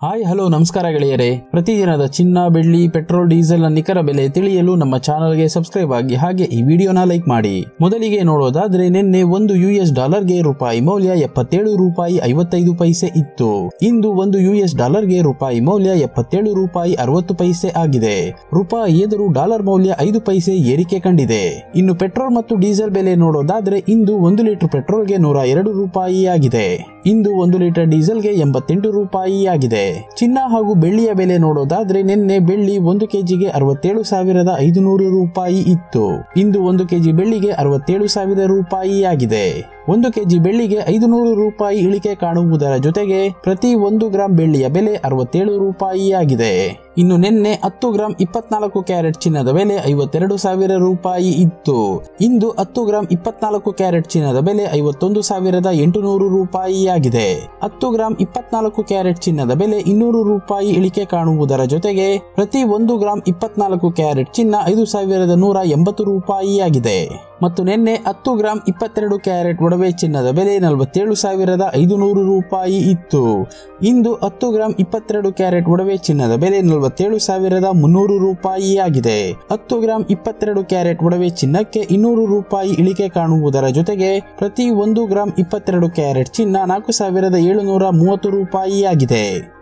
hi hello ನಮಸ್ಕಾರ ಗೆಳೆಯರೇ ಪ್ರತಿದಿನದ ಚಿನ್ನ ಬೆಳ್ಳಿ ಪೆಟ್ರೋಲ್ ಡೀಸೆಲ್ ನ ನಿಖರ ಬೆಲೆ ತಿಳಿಯಲು ನಮ್ಮ ಚಾನಲ್ಗೆ ಸಬ್ಸ್ಕ್ರೈಬ್ ಆಗಿ ಹಾಗೆ ಈ ವಿಡಿಯೋನ ಲೈಕ್ ಮಾಡಿ ಮೊದಲಿಗೆ ನೋಡೋದಾದ್ರೆ ನಿನ್ನೆ ಒಂದು ಯು ಎಸ್ ಡಾಲರ್ಗೆ ರೂಪಾಯಿ ಮೌಲ್ಯ ಎಪ್ಪತ್ತೇಳು ರೂಪಾಯಿ ಐವತ್ತೈದು ಪೈಸೆ ಇತ್ತು ಇಂದು ಒಂದು ಯು ಎಸ್ ಡಾಲರ್ಗೆ ರೂಪಾಯಿ ಮೌಲ್ಯ ಎಪ್ಪತ್ತೇಳು ರೂಪಾಯಿ ಅರವತ್ತು ಪೈಸೆ ಆಗಿದೆ ರೂಪಾಯಿ ಎದುರು ಡಾಲರ್ ಮೌಲ್ಯ ಐದು ಪೈಸೆ ಏರಿಕೆ ಕಂಡಿದೆ ಇನ್ನು ಪೆಟ್ರೋಲ್ ಮತ್ತು ಡೀಸೆಲ್ ಬೆಲೆ ನೋಡೋದಾದ್ರೆ ಇಂದು ಒಂದು ಲೀಟರ್ ಪೆಟ್ರೋಲ್ಗೆ ನೂರ ಎರಡು ರೂಪಾಯಿ ಆಗಿದೆ ಇಂದು ಒಂದು ಲೀಟರ್ ಡೀಸೆಲ್ಗೆ ಎಂಬತ್ತೆಂಟು ರೂಪಾಯಿ ಆಗಿದೆ ಚಿನ್ನ ಹಾಗೂ ಬೆಳ್ಳಿಯ ಬೆಲೆ ನೋಡೋದಾದ್ರೆ ನಿನ್ನೆ ಬೆಳ್ಳಿ ಒಂದು ಕೆಜಿಗೆ ಅರವತ್ತೇಳು ಸಾವಿರದ ಐದುನೂರು ರೂಪಾಯಿ ಇತ್ತು ಇಂದು ಒಂದು ಕೆಜಿ ಬೆಳ್ಳಿಗೆ ಅರವತ್ತೇಳು ಸಾವಿರ ರೂಪಾಯಿ ಆಗಿದೆ ಒಂದು ಕೆಜಿ ಬೆಳ್ಳಿಗೆ ಐದುನೂರು ರೂಪಾಯಿ ಇಳಿಕೆ ಕಾಣುವುದರ ಜೊತೆಗೆ ಪ್ರತಿ ಒಂದು ಗ್ರಾಂ ಬೆಳ್ಳಿಯ ಬೆಲೆ ಅರವತ್ತೇಳು ರೂಪಾಯಿ ಆಗಿದೆ ಇನ್ನು ನಿನ್ನೆ ಹತ್ತು ಗ್ರಾಂ ಇಪ್ಪತ್ನಾಲ್ಕು ಕ್ಯಾರೆಟ್ ಚಿನ್ನದ ಬೆಲೆ ಐವತ್ತೆರಡು ಸಾವಿರ ರೂಪಾಯಿ ಇತ್ತು ಇಂದು ಹತ್ತು ಗ್ರಾಂ ಇಪ್ಪತ್ನಾಲ್ಕು ಕ್ಯಾರೆಟ್ ಚಿನ್ನದ ಬೆಲೆ ಐವತ್ತೊಂದು ಸಾವಿರದ ಎಂಟುನೂರು ರೂಪಾಯಿ ಆಗಿದೆ ಹತ್ತು ಗ್ರಾಂ ಇಪ್ಪತ್ನಾಲ್ಕು ಕ್ಯಾರೆಟ್ ಚಿನ್ನದ ಬೆಲೆ ಇನ್ನೂರು ರೂಪಾಯಿ ಇಳಿಕೆ ಕಾಣುವುದರ ಜೊತೆಗೆ ಪ್ರತಿ ಒಂದು ಗ್ರಾಂ ಇಪ್ಪತ್ನಾಲ್ಕು ಕ್ಯಾರೆಟ್ ಚಿನ್ನ ಐದು ಸಾವಿರದ ನೂರ ಎಂಬತ್ತು ರೂಪಾಯಿ ಆಗಿದೆ ಮತ್ತು ನಿನ್ನೆ ಹತ್ತು ಗ್ರಾಂ ಇಪ್ಪತ್ತೆರಡು ಕ್ಯಾರೆಟ್ ಒಡವೆ ಚಿನ್ನದ ಬೆಲೆ ನಲವತ್ತೇಳು ಸಾವಿರದ ಐದುನೂರು ರೂಪಾಯಿ ಇತ್ತು ಇಂದು ಹತ್ತು ಗ್ರಾಂ ಇಪ್ಪತ್ತೆರಡು ಕ್ಯಾರೆಟ್ ಒಡವೆ ಚಿನ್ನದ ಬೆಲೆ ನಲವತ್ತೇಳು ಸಾವಿರದ ಮುನ್ನೂರು ರೂಪಾಯಿ ಆಗಿದೆ ಹತ್ತು ಗ್ರಾಂ ಇಪ್ಪತ್ತೆರಡು ಕ್ಯಾರೆಟ್ ಒಡವೆ ಚಿನ್ನಕ್ಕೆ ಇನ್ನೂರು ರೂಪಾಯಿ ಇಳಿಕೆ ಕಾಣುವುದರ ಜೊತೆಗೆ ಪ್ರತಿ ಒಂದು ಗ್ರಾಂ ಇಪ್ಪತ್ತೆರಡು ಕ್ಯಾರೆಟ್ ಚಿನ್ನ ನಾಲ್ಕು ಸಾವಿರದ ಏಳುನೂರ ಮೂವತ್ತು ರೂಪಾಯಿ ಆಗಿದೆ